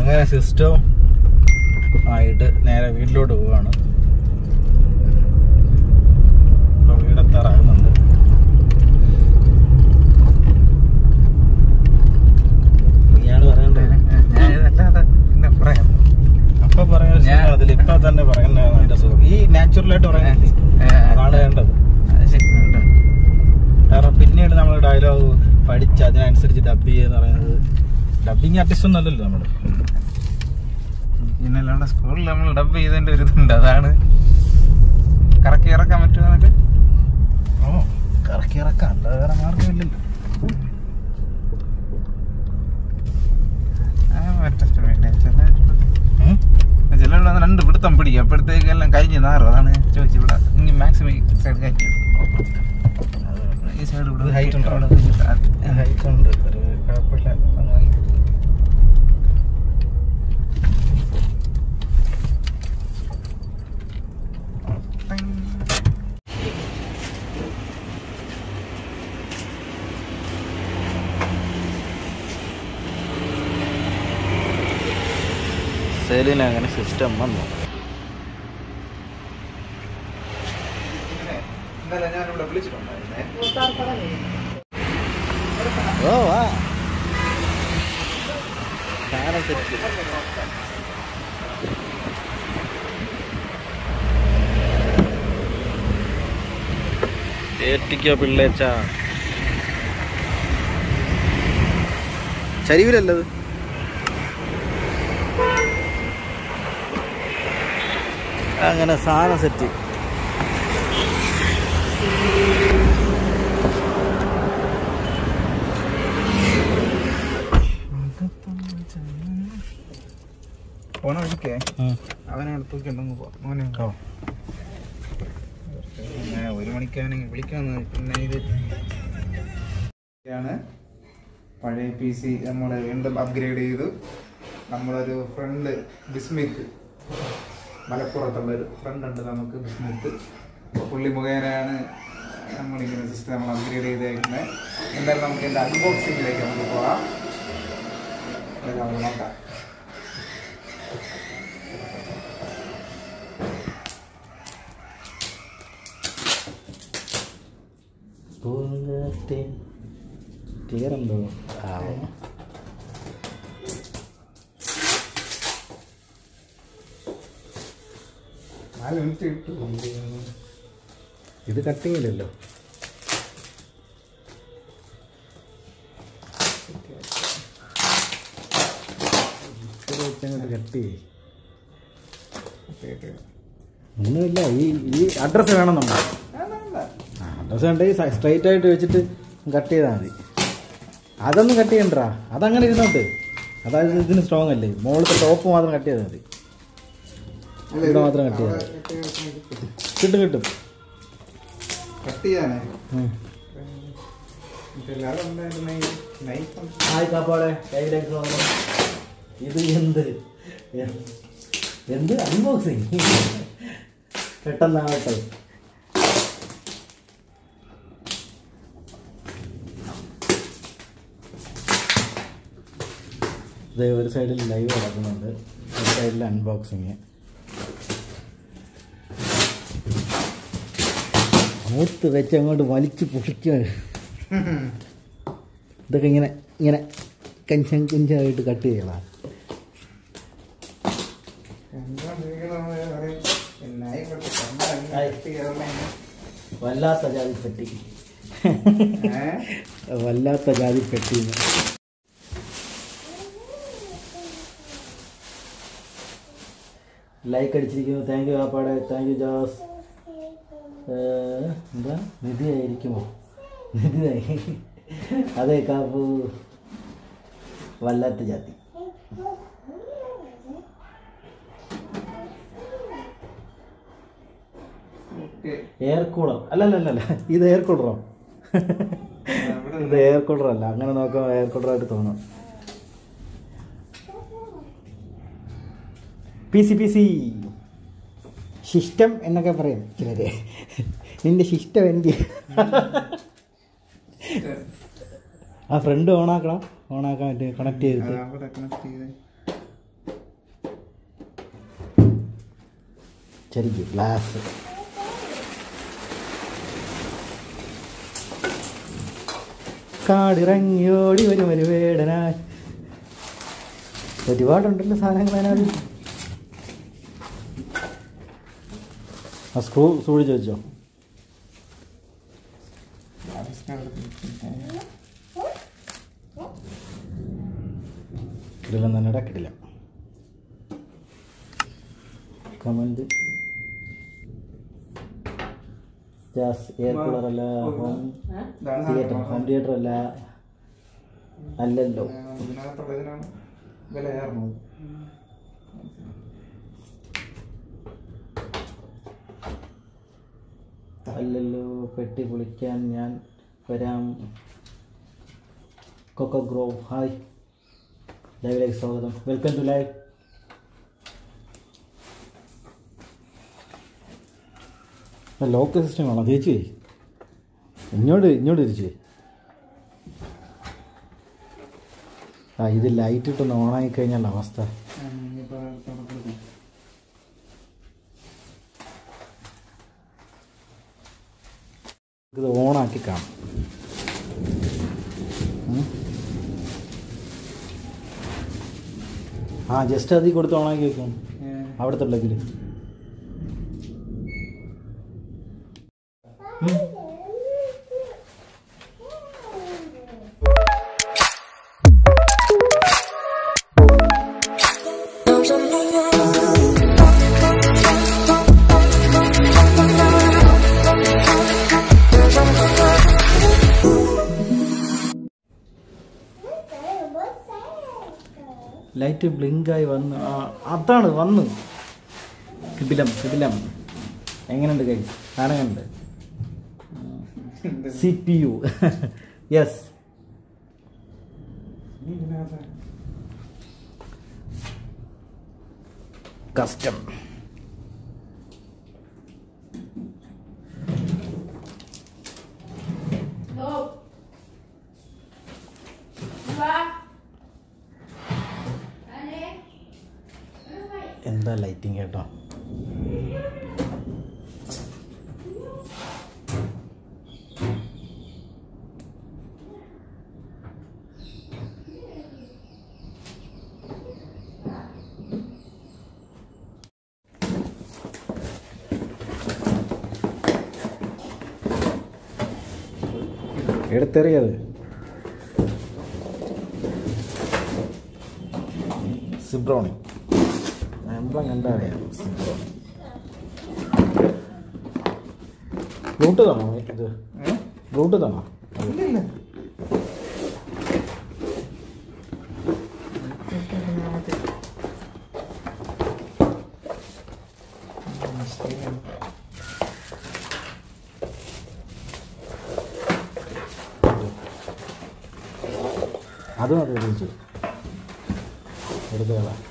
അങ്ങനെ സിസ്റ്റവും ആയിട്ട് നേരെ വീട്ടിലോട്ട് പോവാണ് ഇപ്പൊ വീടെത്താറാകുന്നുണ്ട് ഇയാള് പറയണ്ടേ ഞാൻ ഇതല്ലാതെ പിന്നെ പറയാം അപ്പൊ പറയാൻ ഞാൻ- അതിൽ ഇപ്പൊ തന്നെ പറയുന്നതാണ് അതിന്റെ സുഖം ഈ നാച്ചുറലായിട്ട് പറയുന്നില്ലേ അതാണ് വേണ്ടത് അത് ശരി ഉണ്ട്. കാരണം പിന്നീട് നമ്മൾ ഡയലോഗ് പഠിച്ച് അതിനനുസരിച്ച് ഡബ് ചെയ്യുന്ന പറയുന്നത് ഡബിങ് ആർട്ടിസ്റ്റ് ഒന്നും അല്ലല്ലോ നമ്മള് പിന്നെ അല്ലാണ്ട് സ്കൂളിൽ നമ്മൾ ഡബ് ചെയ്തതിന്റെ ഒരു ഇതുണ്ട് അതാണ് കറക്കി ഇറക്കാൻ പറ്റുമോ എന്നൊക്കെ ഓ കറക്കി ഇറക്കാം അല്ലാതെ വേറെ മാർഗമില്ലല്ലോ ആ, മറ്റേ പിന്നെ ചില ഉം? ചില രണ്ട് പിടുത്തം പിടിക്കും അപ്പോഴത്തേക്ക് എല്ലാം കഴിഞ്ഞ് നാറും അതാണ് ഞാൻ ചോദിച്ചത് ഇവിടെ ഇനി മാക്സിമം ഈ സൈഡ് കയറ്റി ഈ സൈഡ് ഇവിടെ ഇത് height ഉണ്ടോ? ഇവിടെ വെച്ചിട്ട് ആ, ഹൈറ്റ് ഉണ്ട് ഒരു കുഴപ്പമില്ല അങ്ങ് വാങ്ങി. സെലിന് അങ്ങനെ സിസ്റ്റം വന്നു ഇന്നലെ ഞാനിവിടെ വിളിച്ചിട്ടുണ്ടായിരുന്നേ ഓ വാ സാധനം സെറ്റ് ഏറ്റിക്കോ പിള്ളേച്ച ചരിവിലല്ലത് അങ്ങനെ സാധനം സെറ്റ് പോണ വഴിക്കേ അവനെ തൂക്കിണ്ടെന്ന് പോ മോനെ ഓ പിന്നെ ഒരു മണിക്കാണെങ്കിൽ വിളിക്കാന്ന് പിന്നെ ഇത് ആണ് പഴയ പി സി നമ്മൾ വീണ്ടും അപ്ഗ്രേഡ് ചെയ്തു നമ്മളൊരു ഫ്രണ്ട് ബിസ്മിത്ത് മലപ്പുറത്തുള്ള ഒരു ഫ്രണ്ട് ഉണ്ട് നമുക്ക് ബിസ്മിത്ത് പുള്ളി മുഖേനയാണ് നമ്മളിങ്ങനെ സിസ്റ്റം നമ്മൾ അപ്ഗ്രേഡ് ചെയ്തേക്കുന്നത് എന്തായാലും നമുക്ക് എൻ്റെ അൺബോക്സിങ്ങിലേക്ക് നമുക്ക് പോകാം അതൊക്കെ നമുക്ക് നോക്കാം പൂങ്കാറ്റേ തീരന്തോ ആവോ നാല് മിനിറ്റ് കിട്ടു ഇത് കട്ടിങ്ങില്ലല്ലോ ഇത് വെച്ചങ്ങോട്ട് കട്ട് ചെയ്യ് ഒന്നുമില്ല ഈ ഈ അഡ്രസ്സ് വേണം നമ്മൾ അഡ്രസ്സ് കണ്ടെങ്കിൽ സ്ട്രൈറ്റ് ആയിട്ട് വെച്ചിട്ട് കട്ട് ചെയ്താൽ മതി അതൊന്നും കട്ട് ചെയ്യണ്ടാ അതങ്ങനെ ഇരുന്നോട്ട് അതായത് ഇതിന് സ്ട്രോങ് അല്ലേ മുകളിലത്തെ ടോപ്പ് മാത്രം കട്ട് ചെയ്താൽ മതി ഇവിടെ മാത്രം കട്ട് ചെയ്താൽ മതി. കിട്ടും കിട്ടും കട്ട് ചെയ്യാനേ ഉം. ഇതെല്ലാതും ഉണ്ടായിരുന്നെങ്കിൽ നൈഫ് ഹായ് കാപ്പാടെ കയ്യിലേക്ക് വന്നു ഇത് എന്ത് എന്ത് അൺബോക്സിങ് പെട്ടെന്നാവട്ടെ ഇത് ഒരു സൈഡിൽ ലൈവ് നടക്കുന്നുണ്ട് ഒരു സൈഡിൽ അൺബോക്സിങ് മൂത്ത് വെച്ച് അങ്ങോട്ട് വലിച്ചു പൊളിക്കുക ഇതൊക്കെ ഇങ്ങനെ ഇങ്ങനെ കഞ്ചം കുഞ്ചായിട്ട് കട്ട് ചെയ്യണം വല്ലാത്ത ജാതി പെട്ടി വല്ലാത്ത ജാതി പെട്ടി ലൈക്ക് അടിച്ചിരിക്കുന്നു താങ്ക് യു ആപ്പാടെ താങ്ക് യു ജോസ് ഏഹ്, എന്താ നിധിയായിരിക്കുമോ നിധിയായി അതെ കാപ്പു വല്ലാത്ത ജാതി എയർ കൂളർ അല്ലല്ലല്ല ഇത് എയർ കൂളറോ ഇത് എയർ കൂളർ അല്ല അങ്ങനെ നോക്കുമ്പോൾ എയർ കൂളറായിട്ട് തോന്നും P C P C system എന്നൊക്കെ പറയും ചിലര് നിന്റെ സിസ്റ്റം എന്ത് ആ ഫ്രണ്ട് ഓണാക്കണം ഓണാക്കാൻ പറ്റും കണക്ട് ചെയ്തിട്ട് ശരിക്കും ഗ്ലാസ് കാടിറങ്ങിയോടി വരും ഒരു വേടനായി ഒരുപാടുണ്ടല്ലോ സാധനങ്ങൾ അതിനകത്ത് ആ സ്ക്രൂ സൂക്ഷിച്ച് വെച്ചോ കിടിലം തന്നെ കിടിലം കമൻറ്റ് ജാസ് എയർ കൂളർ അല്ല ഹോം തിയേറ്റർ ഹോം തിയേറ്റർ അല്ല അല്ലല്ലോ ഇതിനകത്തുള്ളതിനാണ് വില ഏറുന്നത് അല്ലല്ലോ പെട്ടി പൊളിക്കാൻ ഞാൻ വരാം കൊക്കോ ഗ്രോ ഹായ് ലൈവിലേക്ക് സ്വാഗതം welcome to live lock system വേണം ചേച്ചി ഇങ്ങോട്ട് ഇങ്ങോട്ട് തിരിച്ച് ആ ഇത് ലൈറ്റ് ഇട്ടൊന്ന് ഓണായി കഴിഞ്ഞാൽ അവസ്ഥ ഇത് ഓണാക്കി കാണാം ഉം. ആ ജസ്റ്റ് അതിൽ കൊടുത്ത് ഓണാക്കി വെക്കും അവിടുത്തെ പ്ലഗിൽ ലൈറ്റ് ബ്ലിങ്കായി വന്ന് ആ അതാണ് വന്നു കിടിലം കിടിലം എങ്ങനെയുണ്ട് കൈ സാധനങ്ങളുണ്ട് C P U yes custom എന്താ ലൈറ്റിങ് കേട്ടോ എടുത്തെറിയത് സിബ്രോണി എംബ്ലം കണ്ടാ അറിയാം സിബ്രോണി ബ്ലൂട്ടൂത്ത് ആണോ ഇത് ബ്ലൂട്ടൂത്ത് ആണോ ഇല്ല അതും അത് വിളിച്ചു എടുത്ത് കളാം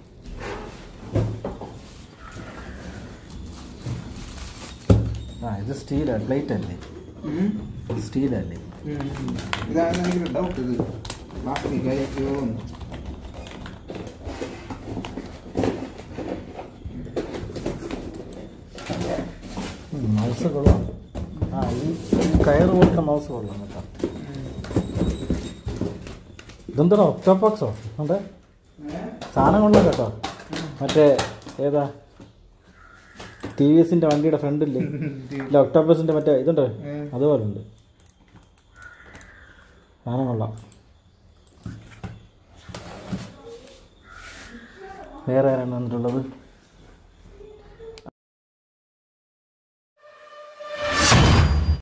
ആ ഇത് സ്റ്റീലാണ് പ്ലേറ്റ് അല്ലേ സ്റ്റീലല്ലേ ഇതാണ് എനിക്ക് ഡൗട്ട് ഇത് പ്ലാസ്റ്റിക് ആയിരിക്കുമോ എന്ന്. മൗസ് കൊള്ളാം ആ ഈ ഈ കയറ് പോലത്തെ മൗസ് കൊള്ളാം കേട്ടോ ഇതെന്താ ഒക്ടോബോക്സോ അതെ സാധനം കൊള്ളാം കേട്ടോ മറ്റേ ഏതാ ടി വി എസിൻ്റെ വണ്ടിയുടെ ഫ്രണ്ടില്ലേ ഇല്ല ഒക്ടോബസിൻ്റെ മറ്റേ ഇതുണ്ട് ഉം. അതുപോലെ ഉണ്ട് സാധനം കൊള്ളാം വേറെ ആരാണ് വന്നിട്ടുള്ളത്